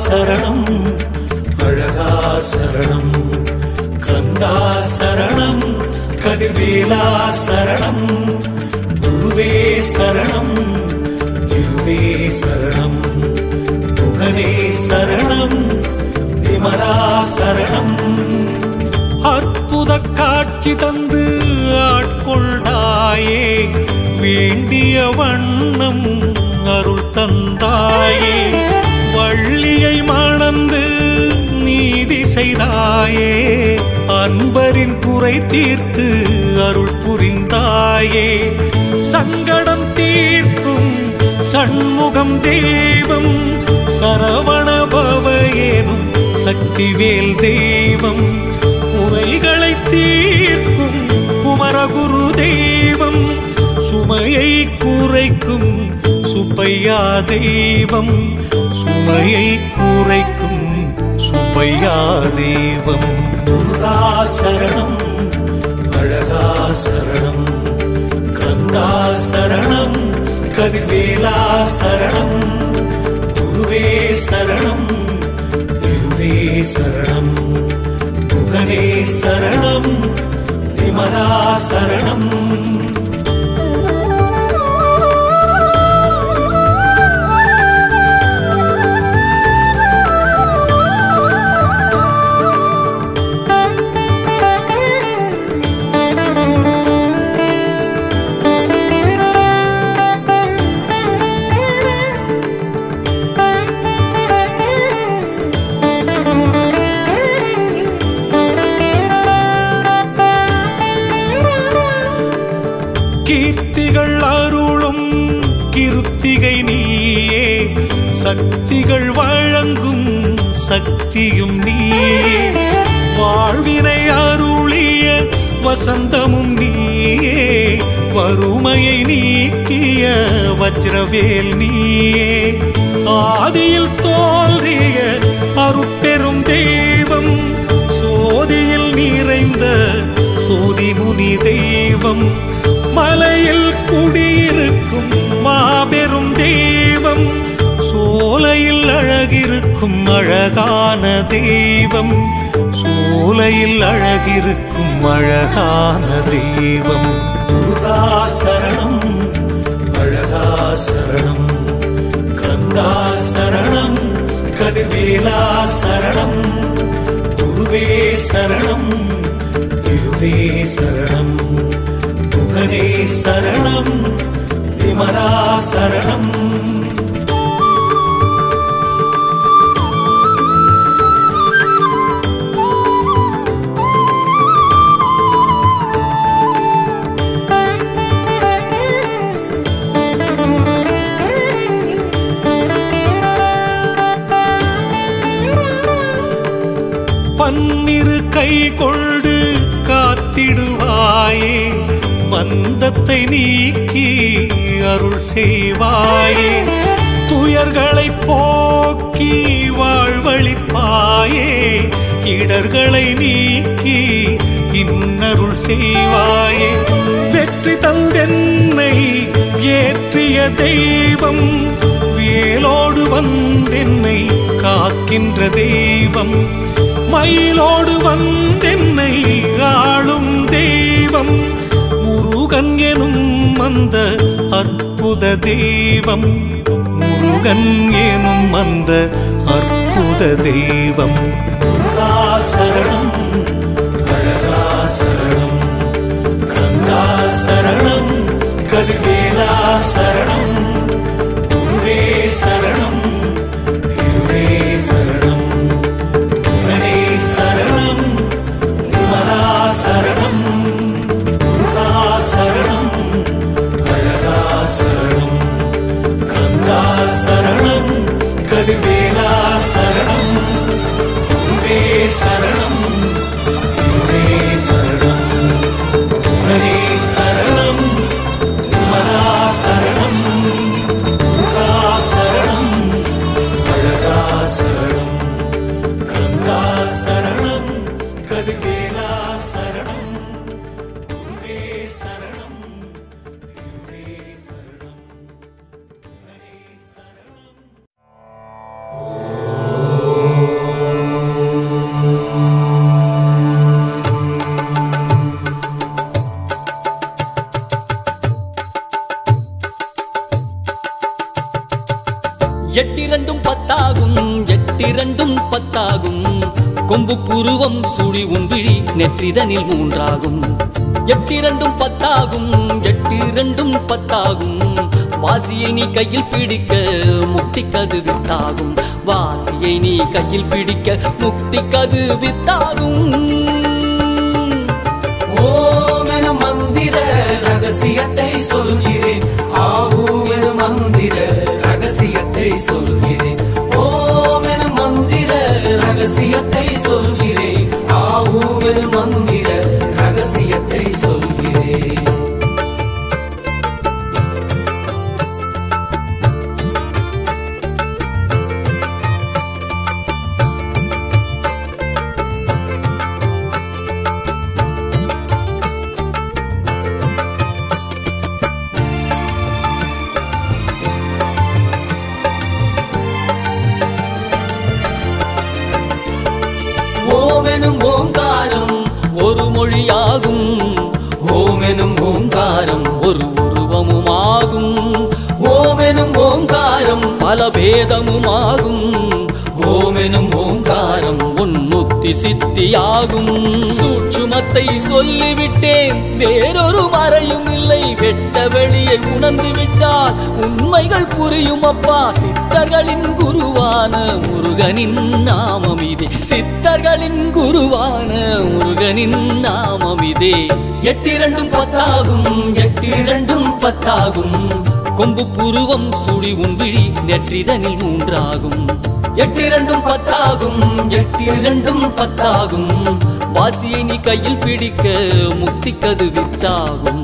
சரணம் அழகா சரணம் கந்தா சரணம் கதிர்வேலா சரணம் குருவே சரணம் திருவே சரணம் முகனே சரணம் விமலா சரணம் அற்புத காட்சி தந்து ஆட்கொண்டாயே வேண்டிய வண்ணம் அருள் தந்தாயே வள்ளியை மணந்து நீதி செய்தாயே அன்பரின் குறை தீர்த்து அருள் புரிந்தாயே சங்கடம் தீர்க்கும் சண்முகம் தெய்வம் சரவண பவயேனும் சக்திவேல் தெய்வம் குறைகளை தீர்க்கும் குமரகுரு தெய்வம் சுமையை குறைக்கும் சுப்பையா தெய்வம் சுமையை குறைக்கும் சுப்பையா தெய்வம் முருகா சரணம் அழகா சரணம் கந்தா சரணம் கதிர்வேலா சரணம் குருவே சரணம் திருவே சரணம் முகனே சரணம் விமலா சரணம் கீர்த்திகள் அருளும் கிருத்திகை நீயே சக்திகள் வழங்கும் சக்தியும் நீயே வாழ்வினை அருளிய வசந்தமும் நீயே வறுமையை நீக்கிய வஜ்ரவேல் நீயே ஆதியில் தோன்றிய அருட்பெரும் தெய்வம் சோதியில் நிறைந்த சோதிமுனி தெய்வம் மலையில் குடியிருக்கும் மாபெரும் தெய்வம் சோலையில் அழகிருக்கும் அழகான தெய்வம் சோலையில் அழகிருக்கும் அழகான தெய்வம் முருகா சரணம் அழகா சரணம் கந்தா சரணம் கதிர்வேலா சரணம் குருவே சரணம் திருவே சரணம் முகனே சரணம் விமலா சரணம் பன்னிரு கை கொண்டு காத்திடுவாயே பந்தத்தை நீக்கி அருள் செய்வாயே துயர்களை போக்கி வாழ்வழிப்பாயே இடர்களை நீக்கி இன்னருள் செய்வாயே வெற்றி தந்தென்னை ஏற்றிய தெய்வம் வேலோடு வந்தென்னை காக்கின்ற தெய்வம் மயிலோடு வந்தென்னை ஆளும் தெய்வம் முருகன் எனும் அந்த அற்புத தெய்வம் முருகன் எனும் அந்த அற்புத தெய்வம் முருகா சரணம் அழகா சரணம் கந்தா சரணம் கதிர்வேலா சரணம் குருவே சரணம் திருவே சரணம் முகனே சரணம் விமலா சரணம் முருகா சரணம் அழகா சரணம் கந்தா சரணம் கதிர்வேலா சரணம் குருவே சரணம் திருவே சரணம் எட்டிரண்டும் பத்தாகும் எட்டிரண்டும் பத்தாகும் கொம்பு புருவம் சுழி உன்விழி நெற்றிதனில் மூன்றாகும் எட்டிரண்டும் பத்தாகும் எட்டிரண்டும் பத்தாகும் வாசியை நீ கையில் பிடிக்க முக்தி கது வித்தாகும் வாசியை நீ கையில் பிடிக்க முக்தி கது வித்தாகும் ஓம் என மந்திர ரகசியத்தை சொல்கிறேன் ஆஹூ என மந்திர ரகசியத்தை சொல்கிறேன் ஓம் என மந்திர ரகசியத்தை சொல்கிறேன் ஆஹூ என மந்திர ரகசியத்தை சொல்கிறேன் ஓமெனும் ஓங்காரம் ஒரு மொழியாகும் ஓமெனும் ஓங்காரம் ஒரு உருவமுமாகும் ஓமெனும் ஓங்காரம் பல பேதமுமாகும் ஓமெனும் ஓங்காரம் உன்முத்தி சித்தியாகும் சூட்சுமத்தை சொல்லிவிட்டேன் வேறொரு மறையும் இல்லை வெட்ட வெளியை உணர்ந்து விட்டால் உண்மைகள் புரியும் அப்பா சித்தர்களின் குருவான முருகனின் நாமம் இதே சித்தர்களின் குருவான முருகனின் நாமம் இதே எட்டிரண்டும் பத்தாகும் எட்டிரண்டும் பத்தாகும் கொம்பு புருவம் சுழி உன்விழி நெற்றிதனில் மூன்றாகும் எட்டிரண்டும் பத்தாகும் எட்டிரண்டும் பத்தாகும் வாசியை நீ கையில் பிடிக்க முக்தி கது வித்தாகும்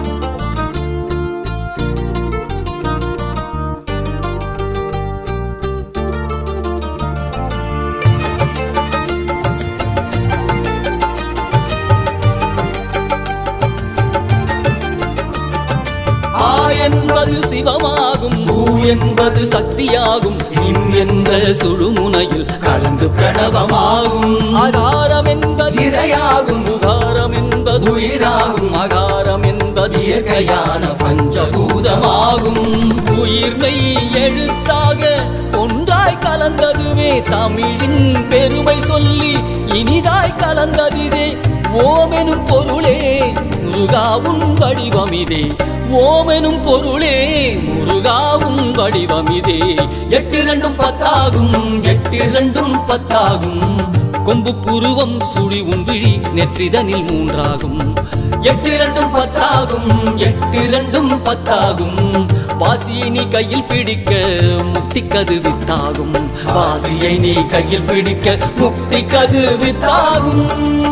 ஆ என்பது சிவமாகும் ஊ என்பது சக்தியாகும் இம் என்ற சுழுமுனையில் கலந்து பிரணவமாகும் ஆகாரம் என்பது இரையாகும் உகாரம் என்பது உயிராகும் அகாரம் என்பது இயற்கையான பஞ்சபூதமாகும் உயிர்மை எழுத்தாக ஒன்றாய் கலந்ததுவே தமிழின் பெருமை சொல்லி இனிதாய் கலந்ததிதே ஓமெனும் பொருளே முருகாவும் வடிவமிதே ஓமெனும் பொருளே முருகாவும் வடிவமிதே எட்டிரண்டும் பத்தாகும் எட்டிரண்டும் பத்தாகும் கொம்பு புருவம் சுழி உன்விழி நெற்றிதனில் மூன்றாகும் எட்டிரண்டும் பத்தாகும் எட்டிரண்டும் பத்தாகும் வாசியை நீ கையில் பிடிக்க முக்தி கது வித்தாகும் வாசியை நீ கையில் பிடிக்க முக்தி கது வித்தாகும்